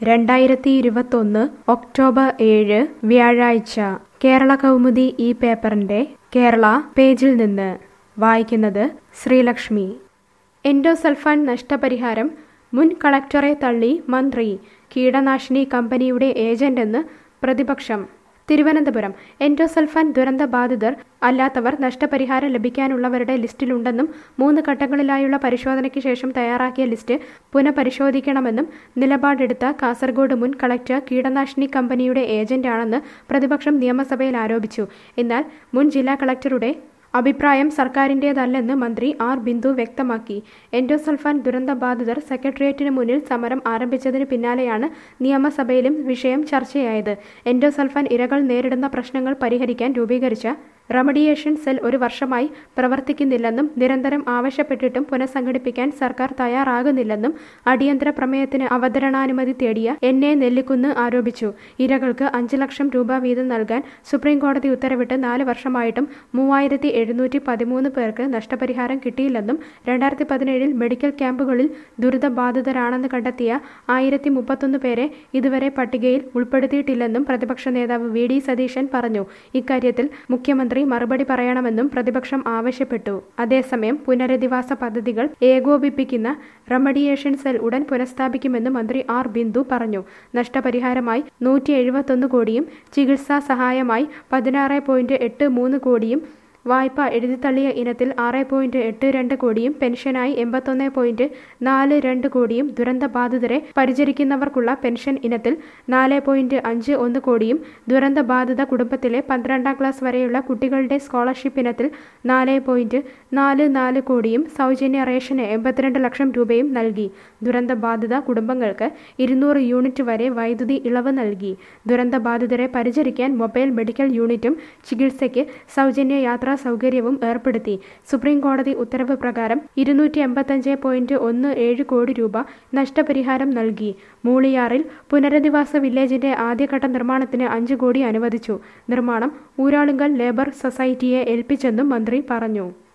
രണ്ടായിരത്തി ഇരുപത്തൊന്ന് ഒക്ടോബർ ഏഴ് വ്യാഴാഴ്ച കേരള കൗമുദി ഈ പേപ്പറിന്റെ കേരള പേജിൽ നിന്ന് വായിക്കുന്നത് ശ്രീലക്ഷ്മി എൻഡോസൾഫാൻ നഷ്ടപരിഹാരം മുൻ കളക്ടറെ തള്ളി മന്ത്രി കീടനാശിനി കമ്പനിയുടെ ഏജന്റെന്ന് പ്രതിപക്ഷം തിരുവനന്തപുരം എൻഡോസൾഫാൻ ദുരന്ത ബാധിതർ അല്ലാത്തവർ നഷ്ടപരിഹാരം ലഭിക്കാനുള്ളവരുടെ ലിസ്റ്റിലുണ്ടെന്നും മൂന്ന് ഘട്ടങ്ങളിലായുള്ള പരിശോധനയ്ക്ക് ശേഷം തയ്യാറാക്കിയ ലിസ്റ്റ് പുനഃപരിശോധിക്കണമെന്നും നിലപാടെടുത്ത കാസർഗോഡ് മുൻ കളക്ടർ കീടനാശിനി കമ്പനിയുടെ ഏജന്റാണെന്ന് പ്രതിപക്ഷം നിയമസഭയിൽ ആരോപിച്ചു എന്നാൽ മുൻ ജില്ലാ കളക്ടറുടെ അഭിപ്രായം സർക്കാരിൻ്റേതല്ലെന്ന് മന്ത്രി ആർ ബിന്ദു വ്യക്തമാക്കി എൻഡോസൾഫാൻ ദുരന്ത ബാധിതർ സെക്രട്ടേറിയറ്റിന് മുന്നിൽ സമരം ആരംഭിച്ചതിന് പിന്നാലെയാണ് നിയമസഭയിലും വിഷയം ചർച്ചയായത് എൻഡോസൾഫാൻ ഇരകൾ നേരിടുന്ന പ്രശ്നങ്ങൾ പരിഹരിക്കാൻ രൂപീകരിച്ച റെമഡിയേഷൻ സെൽ ഒരു വർഷമായി പ്രവർത്തിക്കുന്നില്ലെന്നും നിരന്തരം ആവശ്യപ്പെട്ടിട്ടും പുനഃസംഘടിപ്പിക്കാൻ സർക്കാർ തയ്യാറാകുന്നില്ലെന്നും അടിയന്തര പ്രമേയത്തിന് അവതരണാനുമതി തേടിയ എൻ എ നെല്ലിക്കുന്ന് ആരോപിച്ചു ഇരകൾക്ക് അഞ്ച് ലക്ഷം രൂപ വീതം നൽകാൻ സുപ്രീംകോടതി ഉത്തരവിട്ട് നാല് വർഷമായിട്ടും മൂവായിരത്തി എഴുന്നൂറ്റി പതിമൂന്ന് പേർക്ക് നഷ്ടപരിഹാരം കിട്ടിയില്ലെന്നും രണ്ടായിരത്തി പതിനേഴിൽ മെഡിക്കൽ ക്യാമ്പുകളിൽ ദുരിതബാധിതരാണെന്ന് കണ്ടെത്തിയ ആയിരത്തി മുപ്പത്തൊന്ന് പേരെ ഇതുവരെ പട്ടികയിൽ ഉൾപ്പെടുത്തിയിട്ടില്ലെന്നും പ്രതിപക്ഷ നേതാവ് വി ഡി സതീശൻ പറഞ്ഞു ഇക്കാര്യത്തിൽ മുഖ്യമന്ത്രി മറുപടി പറയണമെന്നും പ്രതിപക്ഷം ആവശ്യപ്പെട്ടു അതേസമയം പുനരധിവാസ പദ്ധതികൾ ഏകോപിപ്പിക്കുന്ന റെമഡിയേഷൻ സെൽ ഉടൻ പുനഃസ്ഥാപിക്കുമെന്ന് മന്ത്രി ആർ ബിന്ദു പറഞ്ഞു നഷ്ടപരിഹാരമായി നൂറ്റി എഴുപത്തൊന്ന് കോടിയും ചികിത്സാ സഹായമായി പതിനാറ് പോയിന്റ് എട്ട് മൂന്ന് കോടിയും വായ്പ എഴുതിത്തള്ളിയ ഇനത്തിൽ ആറ് പോയിന്റ് എട്ട് രണ്ട് കോടിയും പെൻഷനായി എൺപത്തൊന്ന് പോയിന്റ് നാല് രണ്ട് കോടിയും ദുരന്ത ബാധിതരെ പരിചരിക്കുന്നവർക്കുള്ള പെൻഷൻ ഇനത്തിൽ നാല് പോയിന്റ് അഞ്ച് ഒന്ന് കോടിയും ദുരന്ത ബാധിത കുടുംബത്തിലെ പന്ത്രണ്ടാം ക്ലാസ് വരെയുള്ള കുട്ടികളുടെ സ്കോളർഷിപ്പ് ഇനത്തിൽ നാല് പോയിന്റ് നാല് നാല് കോടിയും സൗജന്യ റേഷന് എൺപത്തിരണ്ട് ലക്ഷം രൂപയും നൽകി ദുരന്ത ബാധിത കുടുംബങ്ങൾക്ക് ഇരുന്നൂറ് യൂണിറ്റ് വരെ വൈദ്യുതി ഇളവ് നൽകി ദുരന്ത ബാധിതരെ പരിചരിക്കാൻ മൊബൈൽ മെഡിക്കൽ യൂണിറ്റും ചികിത്സയ്ക്ക് സൗജന്യ യാത്രാ സൗകര്യവും ഏർപ്പെടുത്തി സുപ്രീം കോടതി ഉത്തരവ് പ്രകാരം ഇരുന്നൂറ്റി എൺപത്തഞ്ച് പോയിന്റ് ഒന്ന് ഏഴ് കോടി രൂപ നഷ്ടപരിഹാരം നൽകി മൂളിയാറിൽ പുനരധിവാസ വില്ലേജിന്റെ ആദ്യഘട്ട നിർമ്മാണത്തിന് അഞ്ച് കോടി അനുവദിച്ചു നിർമ്മാണം ഊരാളുങ്കൽ ലേബർ സൊസൈറ്റിയെ ഏൽപ്പിച്ചെന്നും മന്ത്രി പറഞ്ഞു